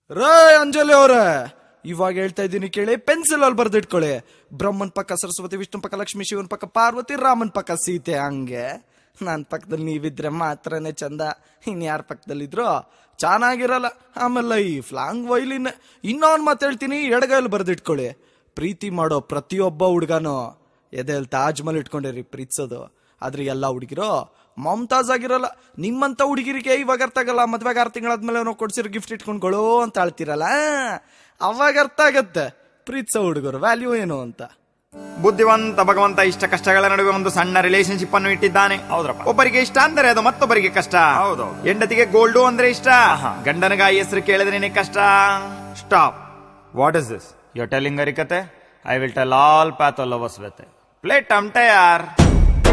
ರೇ ಅಂಜಲಿ ಅವ್ರೆ ಇವಾಗ ಹೇಳ್ತಾ ಇದ್ದೀನಿ ಕೇಳಿ ಪೆನ್ಸಿಲ್ ಅಲ್ಲಿ ಬರ್ದಿಟ್ಕೊಳ್ಳಿ ಬ್ರಹ್ಮನ್ ಪಕ್ಕ ಸರಸ್ವತಿ ವಿಷ್ಣು ಪಕ್ಕ ಲಕ್ಷ್ಮಿ ಶಿವನ್ ಪಕ್ಕ ಪಾರ್ವತಿ ರಾಮನ್ ಪಕ್ಕ ಸೀತೆ ಹಂಗೆ ನನ್ನ ಪಕ್ಕದಲ್ಲಿ ನೀವಿದ್ರೆ ಮಾತ್ರನೇ ಚಂದ ಇನ್ಯಾರ ಪಕ್ಕದಲ್ಲಿದ್ರು ಚೆನ್ನಾಗಿರಲ್ಲ ಆಮೇಲೆ ಈ ಫ್ಲಾಂಗ್ ವೈಲಿನ್ ಇನ್ನೊಂದು ಮಾತು ಹೇಳ್ತೀನಿ ಎಡಗೈಲಿ ಬರ್ದಿಟ್ಕೊಳ್ಳಿ ಪ್ರೀತಿ ಮಾಡೋ ಪ್ರತಿಯೊಬ್ಬ ಹುಡುಗನು ಎದೆಲ್ ತಾಜ್ ಮಹಲ್ ಇಟ್ಕೊಂಡಿರಿ ಪ್ರೀತಿಸೋದು ಆದ್ರೆ ಎಲ್ಲ ಹುಡುಗಿರು ಮಮತಾಜ್ ಆಗಿರಲ್ಲ ನಿಮ್ಮಂತ ಹುಡುಗಿರಿಗೆ ಇವಾಗ ಅರ್ಥ ಆಗಲ್ಲ ಮದ್ವೆಗೆ ಆರು ತಿಂಗಳಾದ್ಮೇಲೆ ನಾವು ಕೊಡ್ಸಿರೋ ಗಿಫ್ಟ್ ಇಟ್ಕೊಂಡ್ಕೊಳ್ಳೋ ಅಂತ ಹೇಳ್ತಿರಲ್ಲ ಅವಾಗ ಅರ್ಥ ಆಗತ್ತೆ ಪ್ರೀತಿಸೋ ಹುಡುಗರು ವ್ಯಾಲ್ಯೂ ಏನು ಅಂತ ಬುದ್ಧಿವಂತ ಭಗವಂತ ಇಷ್ಟ ಕಷ್ಟಗಳ ನಡುವೆ ಒಂದು ಸಣ್ಣ ರಿಲೇಶನ್ಶಿಪ್ ಅನ್ನು ಇಟ್ಟಿದ್ದಾನೆ ಹೌದ್ರಪ್ಪ. ಒಬ್ಬರಿಗೆ ಇಷ್ಟ ಅಂದ್ರೆ ಅದು ಮತ್ತೊಬ್ಬರಿಗೆ ಕಷ್ಟ ಹೌದೌದು. ಹೆಂಡತಿಗೆ ಗೋಲ್ಡು ಅಂದ್ರೆ ಇಷ್ಟ ಗಂಡನಗ ಹೆಸರು ಕೇಳಿದ್ರೆ ಕಷ್ಟ stop what is this you telling ಅರಿಕತೆ I will tell all path lovers with play ಟಮ್ಟೆ ಯಾರ್